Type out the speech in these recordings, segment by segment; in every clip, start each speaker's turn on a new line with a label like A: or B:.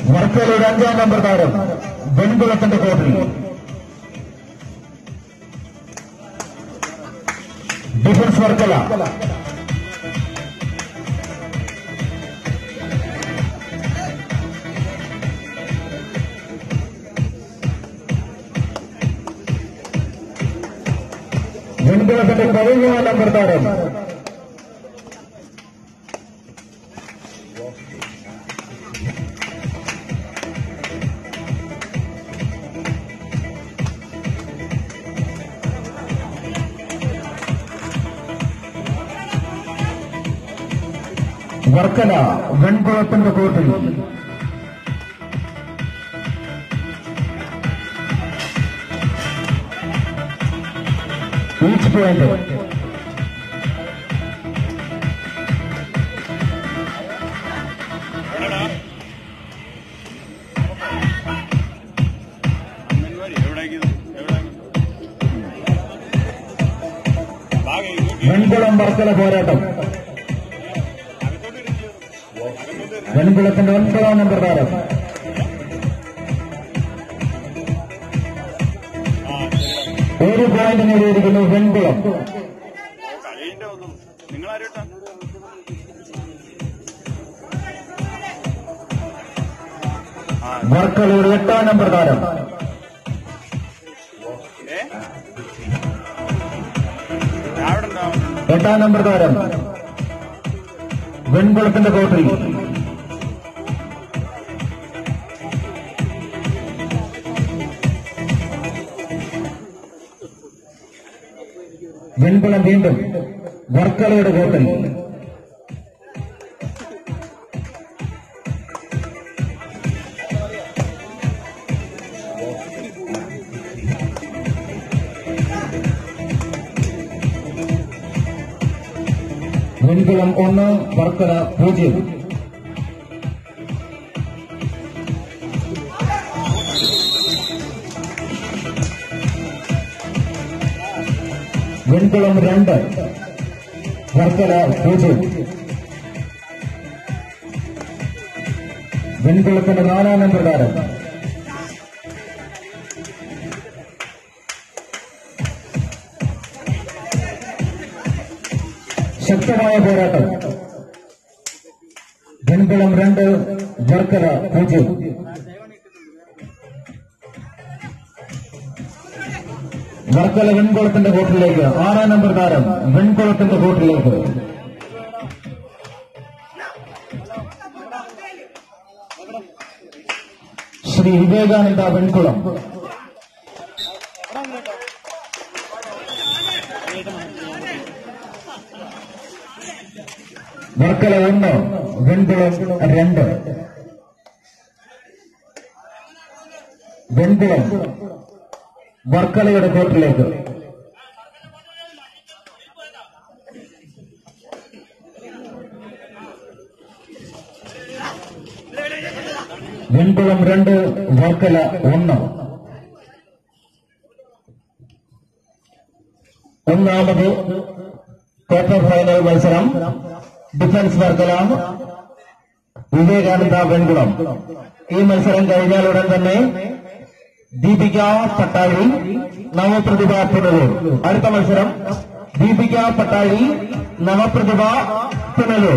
A: വർക്കലയുടെ അഞ്ചാം നമ്പർ താരം വെൺകുളത്തിന്റെ കോട്ടിൽ ഡിഫൻസ് വർക്കല വെൺകുളത്തിന്റെ പതിമൂന്നാം നമ്പർ താരം വർക്കല വെൺകുളത്തിന്റെ കോട്ടിൽ ഈച്ച് പോയിന്റ് വെൺകുളം വർക്കല പോരാട്ടം വെൺകുളത്തിന്റെ ഒൻപതാം നമ്പർ താരം ഒരു പോയിന്റ് നേടിയിരിക്കുന്നു വെൺകുളം
B: കളീന്റെ ഒന്നും നിങ്ങളാരും
A: വർക്കലയുടെ എട്ടാം നമ്പർ താരം
B: ഏ അവിടെ ഉണ്ടാവും
A: എട്ടാം നമ്പർ താരം വെൺകുളത്തിന്റെ കോട്ടറി വെൺകുളം വീണ്ടും വർക്കലയുടെ കോട്ടറി വെൺകുളം ഒന്ന് വർക്കല പൂജ്യം വെൺകുളം രണ്ട് വർക്കല പൂജ്യം വെൺകുളത്തിന്റെ നാലാം നമ്പർ താരം ശക്തമായ പോരാട്ടം വെൺകുളം രണ്ട് വർക്കല പൂജ്യം വർക്കല വെൺകുളത്തിന്റെ കോട്ടിലേക്ക് ആറാം നമ്പർ താരം വെൺകുളത്തിന്റെ കോട്ടിലേക്ക് ശ്രീ വിവേകാനന്ദ വെൺകുളം വർക്കല ഒന്ന് വെൺകുളം രണ്ട് വെൺകുളം വർക്കലയുടെ കോട്ടിലേക്ക് വെൺകുളം രണ്ട് വർക്കല ഒന്ന് ഒന്നാമത് ക്വാർട്ടർ ഫൈനൽ മത്സരം ഡിഫൻസ് വർക്കല വിവേകാനന്ദ വെൺകുളം ഈ മത്സരം കഴിഞ്ഞാൽ ഉടൻ തന്നെ ദീപിക പട്ടാഴി നവപ്രതിഭ പുനലൂർ അടുത്ത മത്സരം ദീപിക പട്ടാഴി നവപ്രതിഭ പുനലൂർ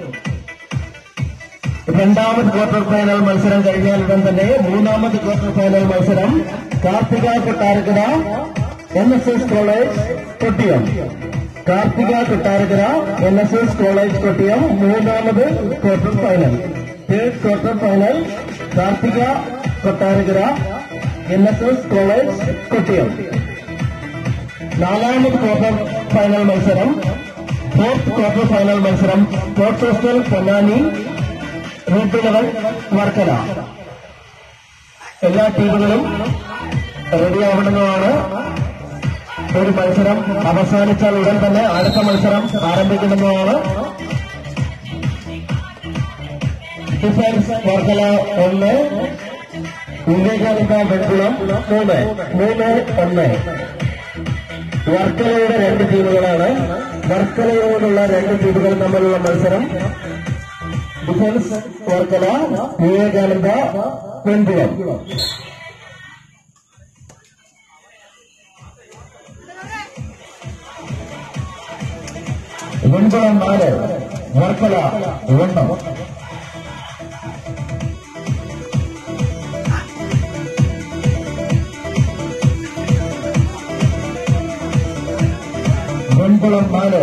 A: രണ്ടാമത് ക്വാർട്ടർ ഫൈനൽ മത്സരം കഴിഞ്ഞാൽ ഉടൻ തന്നെ മൂന്നാമത് ക്വാർട്ടർ ഫൈനൽ മത്സരം Karthika Kottarakkara N S S college Kottiyam Karthika Kottarakkara N S S college Kottiyam മൂന്നാമത് quarter final third quarter final Karthika Kottarakkara N S S college Kottiyam നാലാമത് ക്വാർട്ടർ ഫൈനൽ മത്സരം ഫോർത്ത് ക്വാർട്ടർ ഫൈനൽ മത്സരം sports hostel Ponnani route level Varkala എല്ലാ ടീമുകളും റെഡിയാവണമെന്നതാണ് ഒരു മത്സരം അവസാനിച്ചാൽ ഉടൻ തന്നെ അടുത്ത മത്സരം ആരംഭിക്കണമെന്നതാണ് ഡിഫൻസ് വർക്കല ഒന്ന് വിവേകാനന്ദ വെൺകുളം മൂന്ന് മൂന്ന് ഒന്ന് വർക്കലയുടെ രണ്ട് ടീമുകളാണ് വർക്കലയോടുള്ള രണ്ട് ടീമുകൾ തമ്മിലുള്ള മത്സരം ഡിഫൻസ് വർക്കല വിവേകാനന്ദ വെൺകുളം വെൺകുളം നാല് വർക്കല ഒന്ന് വെൺകുളം നാല്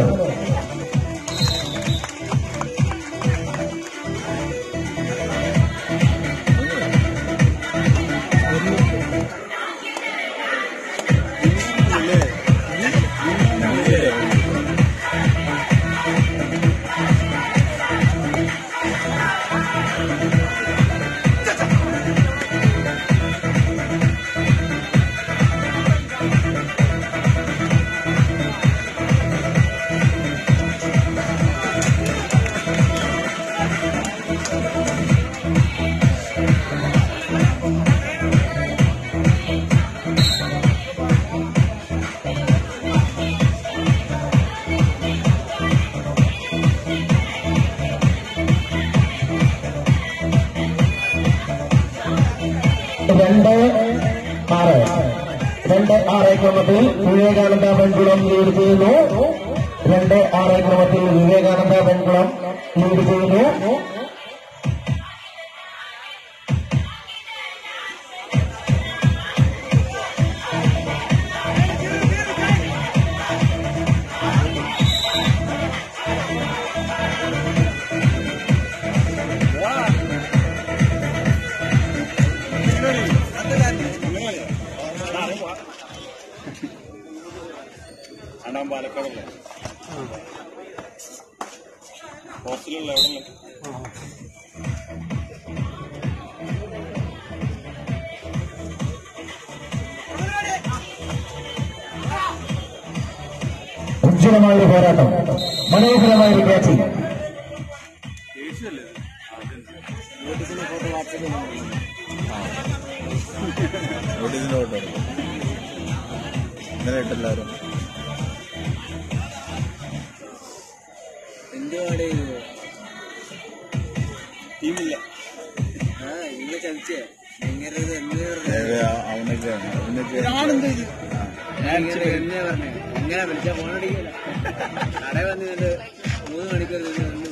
A: രണ്ട് ആറ് രണ്ട് ആറ് ക്രമത്തിൽ വിവേകാനന്ദ പെൺകുളം ലീഡ് ചെയ്യുന്നു രണ്ട് ആറ് ക്രമത്തിൽ വിവേകാനന്ദ പെൺകുളം ലീഡ് ചെയ്യുന്നു
B: രണ്ടാം പാലക്കാടല്ലേ ഹോസ്റ്റലുള്ള എവിടെ
A: ഉജ്ജ്വലമായ ഒരു പോരാട്ടം മനോഹരമായ ഒരു ക്യാച്ചിങ്
C: നോട്ടീസിന്റെ ഫോട്ടോ എടുക്കും ഇന്നലെ ഇട്ടെല്ലാവരും
D: എന്തുവാടെ ഇത്
B: ടീമില്ല
D: ആ ഇന്ന് കളിച്ചേ എങ്ങനെ ഇത് എന്ന് പറഞ്ഞു
C: ഏത് അവനൊക്കെയാണ് അവനൊക്കെ
D: എങ്ങനെ എന്നെ പറഞ്ഞു എങ്ങനെ വിളിച്ചാ ഫോണടിക്കില്ല കട വന്നിട്ട് മൂന്ന് മണിക്കൂർ നിന്ന് ഒന്ന്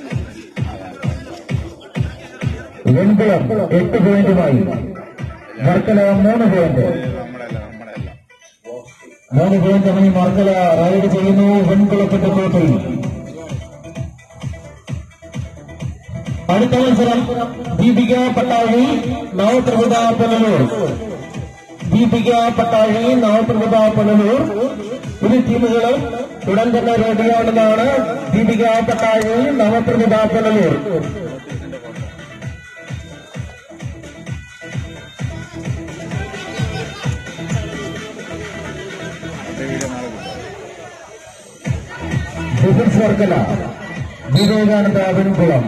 D: വിളിച്ചു
A: വെൺകുളം എട്ട് പോയിന്റുമായി വർക്കല മൂന്ന് പോയിന്റ്
C: നമ്മളല്ല നമ്മളല്ല
A: മൂന്ന് പോയിന്റുമായി വർക്കല റൈഡ് ചെയ്യുന്നു വെൺകുളത്തിന്റെ കോട്ടിൽ അടുത്ത മത്സരം ദീപിക പട്ടാഴി നവപ്രഭുത പുനലൂർ ദീപിക പട്ടാഴി നവപ്രഭുത പുനലൂർ ഇരു ടീമുകളും ഉടൻ തന്നെ റെഡിയാണെന്നാണ് ദീപിക പട്ടാഴി നവപ്രഭുത പുനലൂർ
C: എന്റെ വീഡിയോ നാളെ കിട്ടും
A: ഡിഫൻസ് വർക്കല വിവേകാനന്ദ വെൺകുളം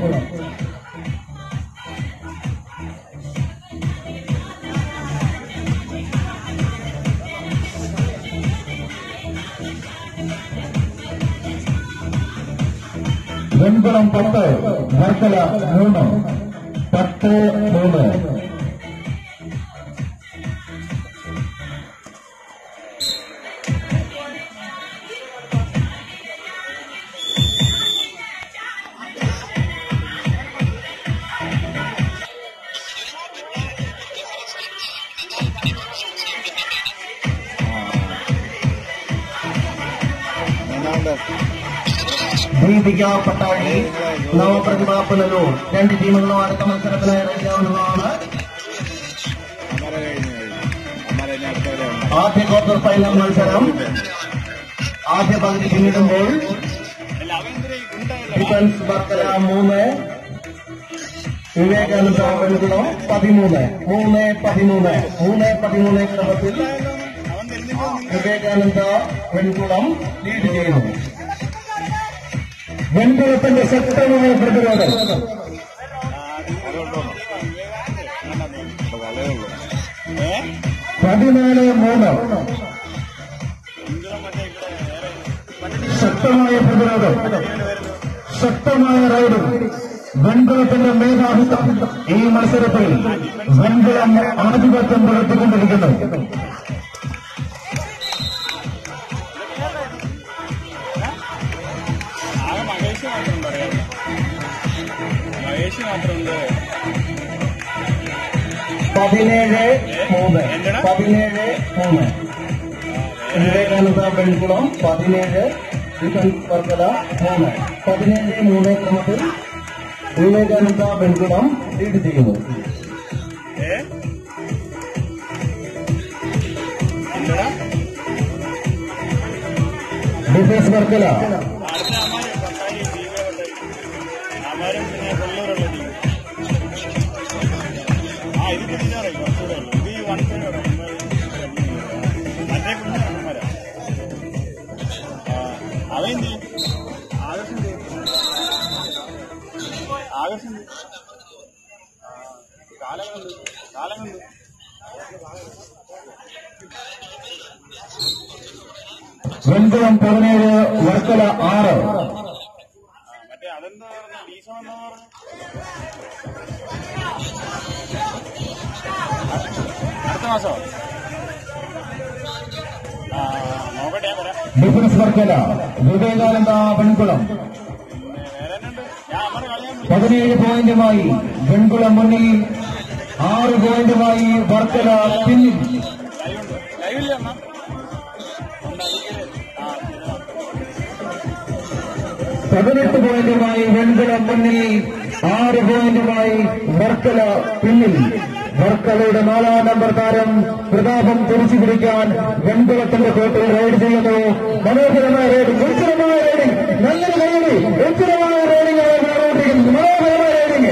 A: വെൺകുളം പത്ത് വർക്കല മൂന്ന് പത്ത് മൂന്ന്
C: മൂന്നാമത്തെ
A: ദീപിക പട്ടാഴി നവപ്രതിഭ പുനലൂർ രണ്ട് ടീമുകളും അടുത്ത മത്സരത്തിനായി റെഡിയാവുന്നതാണ്
C: അമര കഴിഞ്ഞു കഴിഞ്ഞു അമര ഇനി അടുത്ത വരെ ഉണ്ട്
A: ആദ്യ ക്വാർട്ടർ ഫൈനൽ മത്സരം ആദ്യ പകുതി പിന്നിടുമ്പോൾ
B: അല്ല അവൻ എന്തിനാ ഈ ഗുണ്ടയല്ല
A: ഡിഫൻസ് വർക്കല മൂന്ന് വിവേകാനന്ദ വെളുകുളം പതിമൂന്ന് മൂന്ന് പതിമൂന്ന് മൂന്ന് പതിമൂന്ന് ക്രമത്തിൽ
B: അവൻ തരുന്നില്ല
A: വിവേകാനന്ദ വെൺകുളം ലീഡ് ചെയ്യുന്നു വെൺകുളത്തിന്റെ ശക്തമായ പ്രതിരോധം
C: അപ്പൊ കളയേ ഉള്ളൂ
B: ഏ
A: പതിനാല് മൂന്ന്
B: ഇന്ത്യ മറ്റേ ഇവിടെ വേറെ
A: ശക്തമായ പ്രതിരോധം ശക്തമായ റൈഡും വെൺകുളത്തിന്റെ മേധാവിത്വം ഈ മത്സരത്തിൽ വെൺകുളം ആധിപത്യം പുലർത്തിക്കൊണ്ടിരിക്കുന്നു
B: ആകെ മഹേഷ് മാത്രം പറയാം മഹേഷ് മാത്രമുണ്ട്
A: പതിനേഴ് മൂന്ന് പതിനേഴ് മൂന്ന് വിവേകാനന്ദ വെൺകുളം പതിനേഴ് ഡിഫൻസ് വർക്കല മൂന്ന് പതിനേഴ് മൂന്ന് ക്രമത്തിൽ വിവേകാനന്ദ വെൺകുളം ലീഡ് ചെയ്യുന്നു
B: ഏ എന്തടാ
A: ഡിഫൻസ് വർക്കല
B: അടുത്ത അമ്മാര് പത്താരി ദീപ പത്താരി അമ്മാരും പിന്നെ കൊല്ലൂരുള്ള ടീം ആ ഇത് തിരിച്ചറിയാം കുറച്ചുകൂടെ ഉള്ളു ഇത് ഈ വൺ സൈഡ് മറ്റേ കുഞ്ഞു അമ്മമാരാ അവൻ എന്ത് ചെയ്യും ആകർഷം ചെയ്യും ആകർഷം ചെയ്യും കാലം കൊണ്ട് കാലം കൊണ്ട്
A: വെൺകുളം പതിനേഴ് വർക്കല ആറ്
B: മറ്റേ അതെന്താ പറഞ്ഞ ഡീസം എന്താ പറഞ്ഞു അടുത്ത മാസോ ആ നോക്കട്ടെ ഞാൻ വരാം
A: ഡിഫൻസ് വർക്കല വിവേകാനന്ദ വെൺകുളം
B: പിന്നെ വേറെ തന്നെ ഉണ്ട് ഞാൻ അമ്മയുടെ കളിയാൻ വിളിച്ചു
A: പതിനേഴ് പോയിന്റുമായി വെൺകുളം മുന്നിൽ ആറ് പോയിന്റുമായി വർക്കല പിന്നിൽ
B: ലൈവ് ഉണ്ട് ലൈവില്ല അമ്മ ഉണ്ടാക്കിയത് ആ ശരി
A: പതിനെട്ട് പോയിന്റുമായി വെൺകുളം മുന്നിൽ ആറ് പോയിന്റുമായി വർക്കല പിന്നിൽ വർക്കലയുടെ നാലാം നമ്പർ താരം പ്രതാപം തിരിച്ചു പിടിക്കാൻ വെൺകുളത്തിന്റെ കോട്ടിൽ റൈഡ് ചെയ്യുന്നു മനോഹരമായ റൈഡിംഗ് ഉച്ചരമായ റൈഡിംഗ് നല്ലൊരു കൈയടി ഉച്ചരമായ റൈഡിംഗ് ആണ് നടന്നുകൊണ്ടിരിക്കുന്നത് മനോഹരമായ റൈഡിംഗ്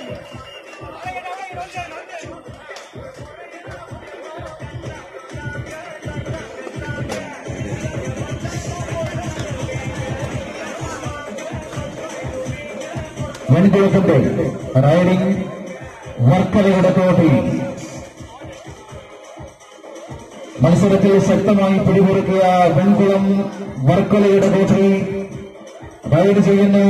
A: വെൺകുളത്തിന്റെ റൈഡിംഗ് വർക്കലയുടെ തോട്ടിൽ മത്സരത്തിൽ ശക്തമായി പിടിമുറുക്കിയ വെൺകുളം വർക്കലയുടെ തോട്ടിൽ റൈഡ് ചെയ്യുന്നു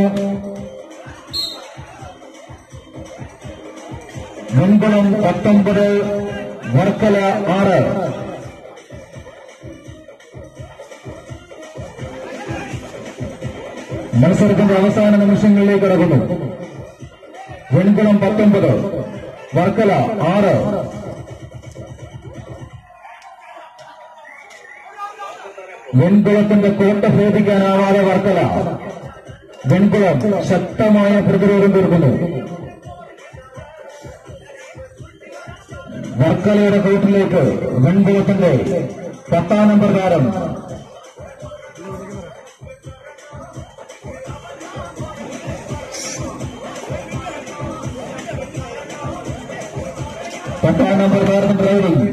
A: വെൺകുളം പത്തൊമ്പത് വർക്കല ആറ് മത്സരത്തിന്റെ അവസാന നിമിഷങ്ങളിലേക്ക് കടക്കുന്നു വെൺകുളം പത്തൊമ്പത് വർക്കല ആറ് വെൺകുളത്തിന്റെ കോട്ട ഭേദിക്കാനാവാതെ വർക്കല വെൺകുളം ശക്തമായ പ്രതിരോധം തീർക്കുന്നു വർക്കലയുടെ കോട്ടിലേക്ക് വെൺകുളത്തിന്റെ പത്താം നമ്പർ താരം പത്താം നമ്പർ താരം ഡ്രൈവിംഗ്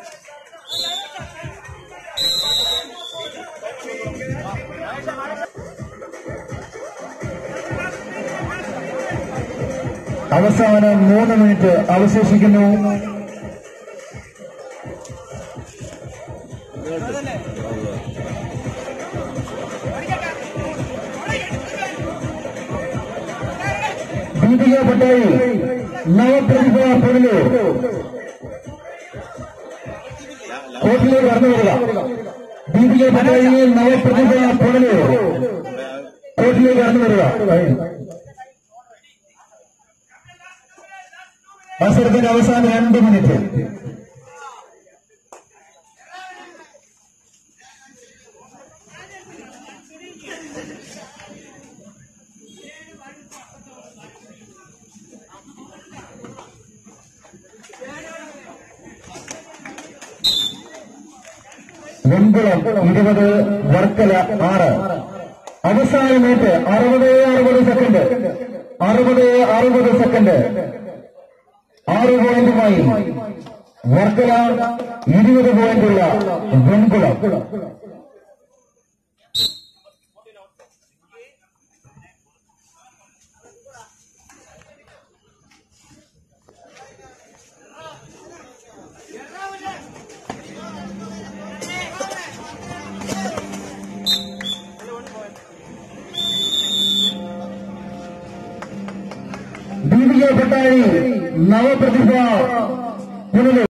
A: അവസാനം മൂന്ന് മിനിറ്റ് അവശേഷിക്കുന്നു ദീപിക പട്ടേൽ നവപ്രതിഭ പുനലൂർ കോട്ടിലേക്ക് കടന്നു വരിക ദീപിക പട്ടേൽ നവപ്രതിഭ പുനലൂർ കോട്ടിലേക്ക് കടന്നു വരിക മത്സരത്തിന്റെ അവസാനം രണ്ട് മിനിറ്റ് വെൺകുളം ഇരുപത് വർക്കല ആറ് അവസാന മിനിറ്റ് അറുപത് അറുപത് സെക്കൻഡ് അറുപത് അറുപത് സെക്കൻഡ് ആറ് പോയിന്റുമായി വർക്കല ഇരുപത് പോയിന്റുള്ള വെൺകുളം കാർത്തിക പട്ടാഴി നവപ്രതിഭ പുനലൂർ